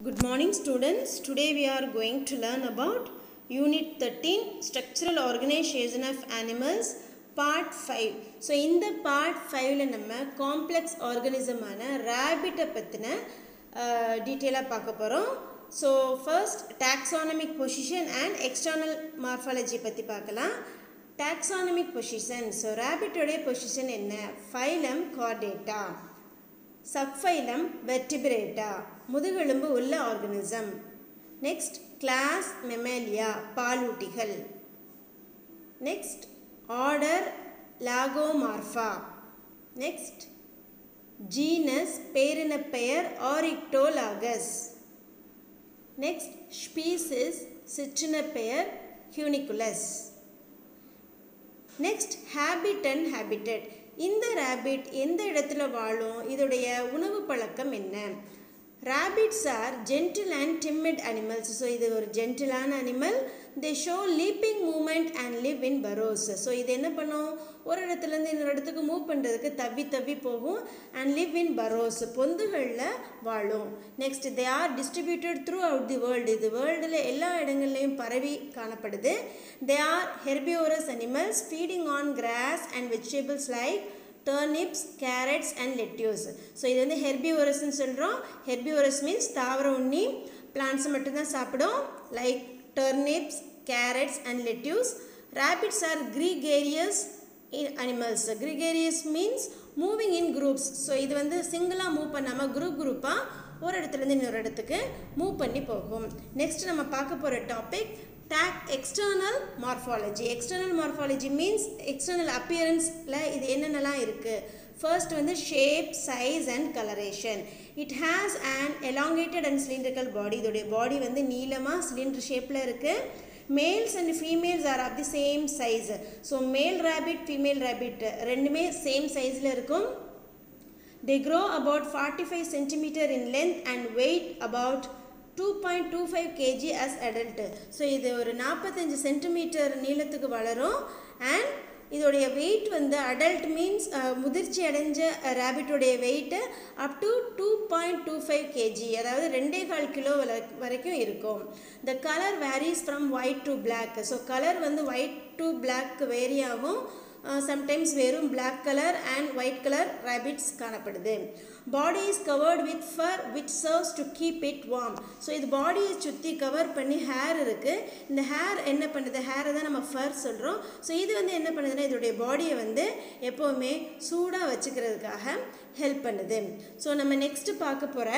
Good morning students. Today we are going to learn about Unit 13 Structural Organization of Animals Part 5. So இந்த part ஃபைவ்ல நம்ம complex ஆர்கனிசமான ரேபிட்டை பற்றின டீட்டெயிலாக பார்க்க போகிறோம் so first taxonomic position and external morphology பற்றி பார்க்கலாம் டாக்ஸானமிக் பொசிஷன் ஸோ ரேபிட்டோடைய பொசிஷன் என்ன ஃபைலம் கார்டேட்டா சப்ஃபைலம் வெர்டிபிரேட்டா முதுகெலும்பு உள்ள ஆர்கனிசம் நெக்ஸ்ட் கிளாஸ் மெமேலியா பாலூட்டிகள் next order lagomorpha next genus பேரின பெயர் ஆரிக்டோலாகஸ் நெக்ஸ்ட் ஸ்பீசிஸ் சிற்றின பெயர் cuniculus next habit and habitat இந்த ரேபிட் எந்த இடத்துல வாழும் இதோடைய உணவு பழக்கம் என்ன rabbits R gentle and timid animals so இது ஒரு ஜென்டிலான animal they show leaping movement and live in burrows so இது என்ன பண்ணும் ஒரு இடத்துலேருந்து இன்னொரு இடத்துக்கு மூவ் பண்ணுறதுக்கு தவி தவி போகும் அண்ட் லிவ் இன் பரோஸ் பொந்துகளில் வாழும் next they are distributed throughout the world இது வேர்ல்டில் எல்லா இடங்கள்லையும் பரவி காணப்படுது they are herbivorous animals feeding on grass and vegetables like turnips carrots and lettuce so இது வந்து ஹெர்பியோரஸ்ன்னு சொல்கிறோம் ஹெர்பியோரஸ் மீன்ஸ் தாவர உண்ணி பிளான்ட்ஸ் மட்டும்தான் சாப்பிடும் like turnips carrots and lettuce rabbits are gregarious in animals gregarious means moving in groups so இது வந்து சிங்கிளாக move பண்ணாமல் குரூப் குரூப்பாக ஒரு இடத்துலேருந்து இன்னொரு இடத்துக்கு மூவ் பண்ணி போகும் நெக்ஸ்ட் நம்ம பார்க்க போகிற டாபிக் டாக் external morphology external morphology means external அப்பியரன்ஸில் இது என்னென்னலாம் இருக்குது ஃபர்ஸ்ட் வந்து shape size and coloration it has and elongated and cylindrical body இதோடைய பாடி வந்து நீளமாக சிலிண்டர் ஷேப்பில் இருக்குது males and females are of the same size so male rabbit female rabbit ரெண்டுமே சேம் சைஸில் இருக்கும் they grow about forty five centimetre in length and weight about two point two five kg as adult so இது ஒரு நாற்பத்தஞ்சு centimetre நீளத்துக்கு வளரும் and இதோடைய wait வந்து அடல்ட் மீன்ஸ் முதிர்ச்சி அடைஞ்ச ரேபிட்டோடைய weight up to two point two five kg அதாவது ரெண்டே கால் கிலோ வரைக்கும் இருக்கும் the colour varies from white to black so colour வந்து ஒயிட் டு பிளாக் வேரி ஆகும் சம்டைம்ஸ் வெறும் black colour and white colour rabbits காணப்படுது body is covered with fur which serves to keep it warm so இது பாடியை சுற்றி cover பண்ணி hair இருக்குது இந்த ஹேர் என்ன பண்ணுது ஹேரை தான் நம்ம ஃபர் சொல்கிறோம் ஸோ இது வந்து என்ன பண்ணுதுன்னா இதோடைய பாடியை வந்து எப்போவுமே சூடாக வச்சுக்கிறதுக்காக ஹெல்ப் பண்ணுது ஸோ நம்ம நெக்ஸ்ட்டு பார்க்க போகிற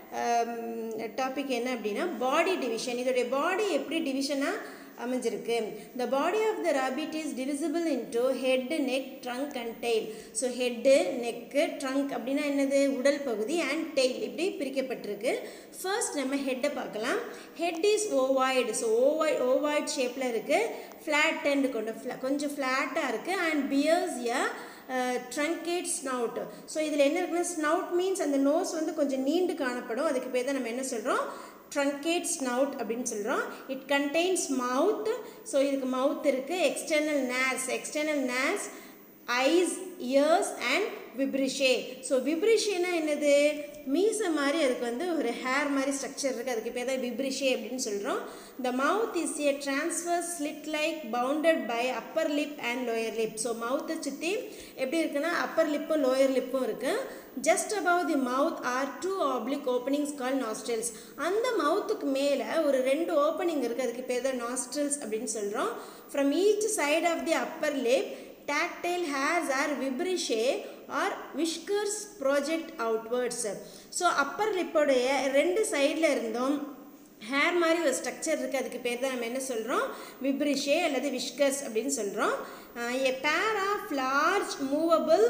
டாபிக் என்ன அப்படின்னா பாடி டிவிஷன் இதோடைய பாடி எப்படி டிவிஷனாக அமைஞ்சிருக்கு the body of the rabbit is divisible into head neck trunk and tail so head neck trunk அப்படின்னா என்னது உடல் பகுதி அண்ட் டெய்ல் இப்படி பிரிக்கப்பட்டிருக்கு ஃபர்ஸ்ட் நம்ம ஹெட்டை பார்க்கலாம் ஹெட் இஸ் ஓவாய்டு ஸோ ஓவாய் ஓவாய்ட் ஷேப்பில் இருக்குது ஃப்ளாட் டெண்ட் கொண்டு ஃப்ளா கொஞ்சம் ஃப்ளாட்டாக இருக்குது and bears a truncated snout so இதில் என்ன இருக்குன்னா ஸ்னவுட் மீன்ஸ் அந்த நோஸ் வந்து கொஞ்சம் நீண்டு காணப்படும் அதுக்கு பேர் தான் நம்ம என்ன சொல்கிறோம் ட்ரங்கேட் ஸ்னவுட் அப்படின்னு சொல்கிறோம் இட் கண்டெய்ன்ஸ் மவுத் ஸோ இதுக்கு மவுத் இருக்குது external nares external nares eyes ears and vibrissae so விப்ரிஷேனா என்னது மீசை மாதிரி அதுக்கு வந்து ஒரு ஹேர் மாதிரி ஸ்ட்ரக்சர் இருக்குது அதுக்கு பேர் தான் விப்ரிஷே அப்படின்னு சொல்கிறோம் the mouth is a transfer slit like bounded by upper lip and lower lip so மவுத்தை சுற்றி எப்படி இருக்குன்னா அப்பர் லிப்பும் லோயர் லிப்பும் இருக்குது just above the mouth are two oblique openings call nostrils அந்த மவுத்துக்கு மேலே ஒரு ரெண்டு ஓப்பனிங் இருக்குது அதுக்கு பேர் தான் நாஸ்ட்ரல்ஸ் அப்படின்னு சொல்கிறோம் from each side of the upper lip tactile hairs are vibrice or whiskers project outwards so upper லிப்போடைய ரெண்டு சைடில் இருந்தும் ஹேர் மாதிரி ஒரு ஸ்ட்ரக்சர் இருக்குது அதுக்கு பேர் தான் நம்ம என்ன சொல்கிறோம் விப்ரிஷே அல்லது விஷ்கர்ஸ் அப்படின்னு சொல்கிறோம் a pair of large movable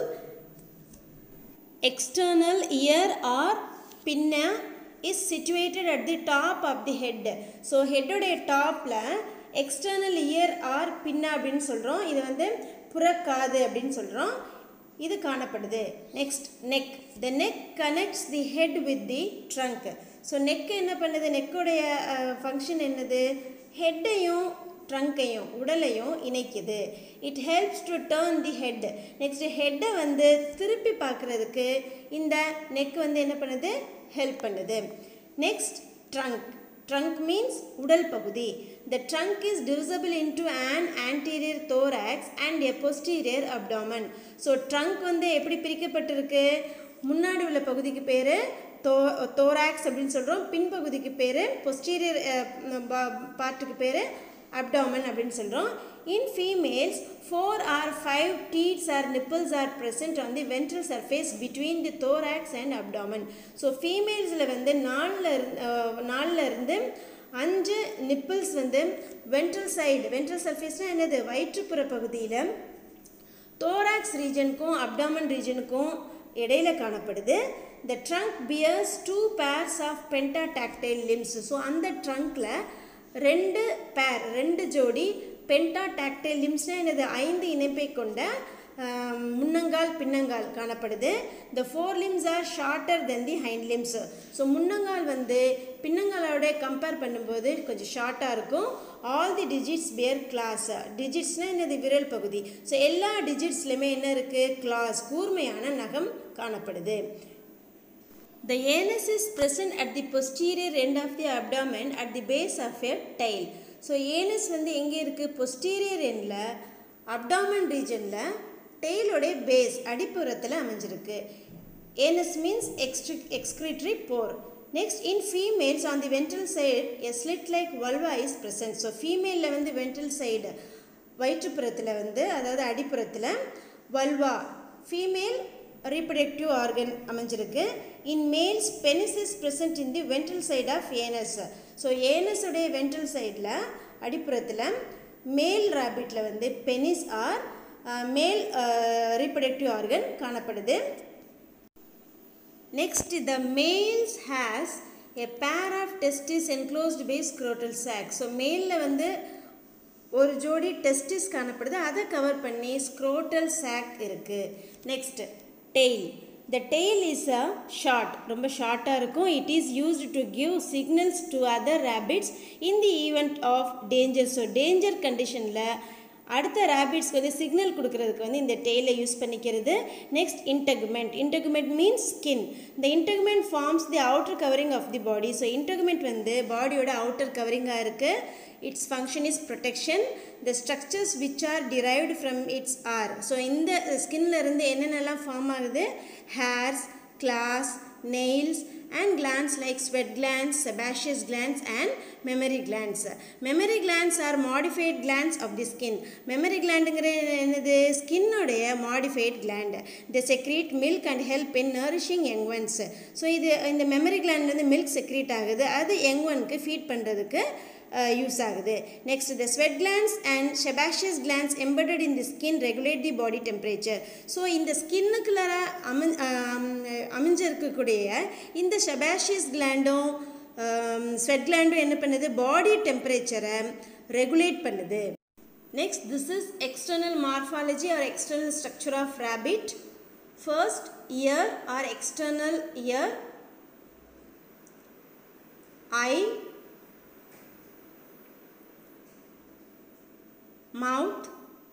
external ear or pinna is situated at the top of the head so ஹெட்டுடைய டாப்பில் எக்ஸ்டர்னல் இயர் ஆர் பின்ன அப்படின்னு சொல்கிறோம் இது வந்து புறக்காது அப்படின்னு சொல்கிறோம் இது காணப்படுது next neck the neck connects the head with the trunk so neck என்ன பண்ணுது நெக்குடைய ஃபங்க்ஷன் என்னது ஹெட்டையும் ட்ரங்கையும் உடலையும் இணைக்குது it helps to turn the head next ஹெட்டை வந்து திருப்பி பார்க்குறதுக்கு இந்த நெக் வந்து என்ன பண்ணுது ஹெல்ப் பண்ணுது நெக்ஸ்ட் trunk trunk means உடல் பகுதி the trunk is divisible into an anterior thorax and a posterior abdomen so trunk வந்து எப்படி பிரிக்கப்பட்டிருக்கு முன்னாடி உள்ள பகுதிக்கு பேர் தோ தோராக்ஸ் அப்படின்னு சொல்கிறோம் பின்பகுதிக்கு பேர் பொஸ்டீரியர் பார்ட்டுக்கு பேர் அப்டாமன் அப்படின்னு சொல்கிறோம் in females four or five teats or nipples are present on the ventral surface between the thorax and abdomen so ஃபீமேல்ஸில் வந்து நாலில் நாலில் இருந்து அஞ்சு நிப்பிள்ஸ் வந்து வென்ட்ரல் சைடு வென்ட்ரல் சர்ஃபேஸ்னால் என்னது வயிற்றுப்புற பகுதியில் தோராக்ஸ் ரீஜனுக்கும் அப்டாமன் ரீஜனுக்கும் இடையில காணப்படுது the trunk bears two pairs of pentadactyl limbs so அந்த ட்ரங்க்கில் ரெண்டு பேர் ரெண்டு ஜோடி பென்டாடாக்டைல் லிம்ஸ்னால் என்னது ஐந்து இணைப்பை கொண்ட ஆம், முன்னங்கால் பின்னங்கால் காணப்படுது the fore limbs are shorter then the hind limbs so முன்னங்கால் வந்து பின்னங்காலோட கம்பேர் பண்ணும்போது கொஞ்சம் ஷார்ட்டாக இருக்கும் all the digits bear claws டிஜிட்ஸ்னால் என்னது விரல் பகுதி ஸோ எல்லா டிஜிட்ஸ்லையுமே என்ன இருக்குது கிளாஸ் கூர்மையான நகம் காணப்படுது The anus is present at the posterior end of the abdomen at the base of a tail. So anus வந்து எங்கே இருக்குது posterior எண்டில் அப்டாமன் ரீஜனில் டெய்லோடைய பேஸ் அடிப்புறத்தில் அமைஞ்சிருக்கு ஏனஸ் மீன்ஸ் எக்ஸ்ட்ரி excretory pore next in females on the ventral side a slit like vulva is present so ஃபீமேலில் வந்து வென்ட்ரல் சைடு வயிற்றுப்புறத்தில் வந்து அதாவது அடிப்புறத்தில் வல்வா ஃபீமேல் ரீப்ரடக்டிவ் ஆர்கன் அமைஞ்சிருக்கு in males penis is present in the ventral side of anus so ஏனஸுடைய ventral சைடில் அடிப்புறத்தில் மேல் ரேபிட்டில் வந்து penis or male reproductive organ காணப்படுது Next, the males has a pair of testes enclosed by scrotal sac. So மேலில் வந்து ஒரு ஜோடி டெஸ்டிஸ் காணப்படுது அதை கவர் பண்ணி ஸ்க்ரோட்டல் சாக் இருக்குது next tail the tail is a short ரொம்ப ஷார்ட்டாக இருக்கும் it is used to give signals to other rabbits in the event of danger so danger கண்டிஷனில் அடுத்த ரேபிட்ஸ்க்கு வந்து சிக்னல் கொடுக்கறதுக்கு வந்து இந்த டெய்லை யூஸ் பண்ணிக்கிறது next integument integument means skin இந்த integument forms the outer covering of the body so இன்டெகுமெண்ட் வந்து பாடியோட அவுட்டர் கவரிங்காக இருக்குது its function is protection the structures which are derived from its are so இந்த ஸ்கின்ல இருந்து என்னென்னலாம் ஃபார்ம் ஆகுது hairs claws nails and glands like sweat glands, sebaceous glands and mammary glands. Mammary glands are modified glands of the skin. Mammary glandங்கிற என்னது ஸ்கின்னுடைய modified gland. They secrete milk and help in nourishing young ones. So இது இந்த memory gland வந்து milk secrete ஆகுது அது young ஒன்க்கு feet பண்ணுறதுக்கு use ஆகுது next the sweat clans and sebaceous glands embedded in the skin regulate the body temperature so இந்த ஸ்கின்னுக்குள்ளார அமி அமைஞ்சிருக்கக்கூடிய இந்த sebaceous கிளாண்டும் sweat கிளாண்டும் என்ன பண்ணுது பாடி டெம்பரேச்சரை ரெகுலேட் பண்ணுது next this is external morphology or external structure of rabbit first ear or external ear eye mouth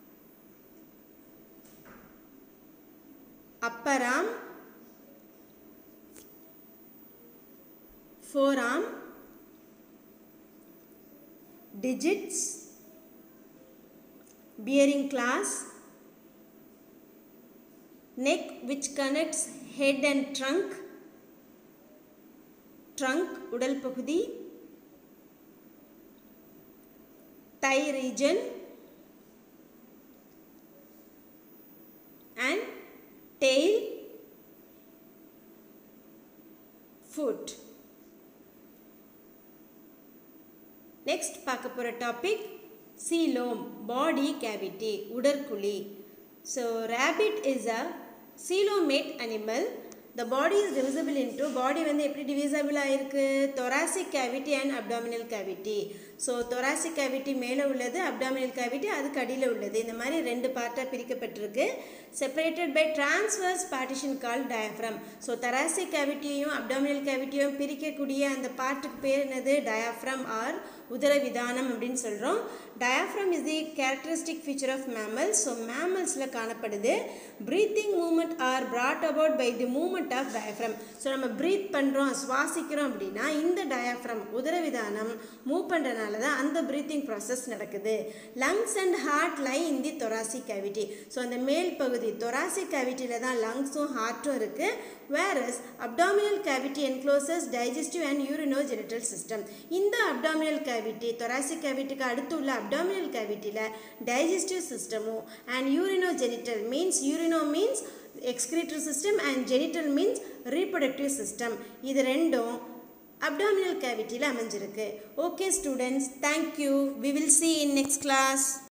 upper arm forearm digits bearing class neck which connects head and trunk trunk உடல் பகுதி thigh region and tail foot next பார்க்க போகிற topic coelom body cavity உடற்குழி so rabbit is a coelomate animal the body is divisible into body வந்து எப்படி divisible ஆயிருக்கு thoracic cavity and abdominal cavity so thoracic cavity மேலே உள்ளது abdominal cavity அதுக்கு அடியில் உள்ளது இந்த மாதிரி ரெண்டு பார்ட்டாக பிரிக்கப்பட்டிருக்கு separated by transverse partition call diaphragm so thoracic கேவிட்டியையும் அப்டாமினல் கேவிட்டியும் பிரிக்கக்கூடிய அந்த பார்ட்டுக்கு பேர் என்னது டயாஃப்ரம் ஆர் உதரவிதானம் அப்படின்னு சொல்கிறோம் diaphragm is the characteristic feature of mammals so மேமல்ஸில் காணப்படுது breathing movement are brought about by the movement movement of diaphragm so நம்ம ப்ரீத் பண்ணுறோம் சுவாசிக்கிறோம் அப்படின்னா இந்த டயஃப்ரம் உதரவிதானம் மூவ் பண்ணுறனால தான் அந்த ப்ரீத்திங் ப்ராசஸ் நடக்குது lungs and heart lie in the thoracic cavity so அந்த மேல் பகுதி தொராசிக் கேவிட்டியில் தான் லங்ஸும் ஹார்ட்டும் இருக்குது whereas abdominal cavity encloses digestive and urinogenital system இந்த abdominal cavity thoracic cavityக்கு அடுத்து உள்ள abdominal cavityல digestive systemமும் and urinogenital means urino means excretory system and genital means reproductive system இது ரெண்டும் abdominal cavityல அமைஞ்சிருக்கு okay students thank you we will see in next class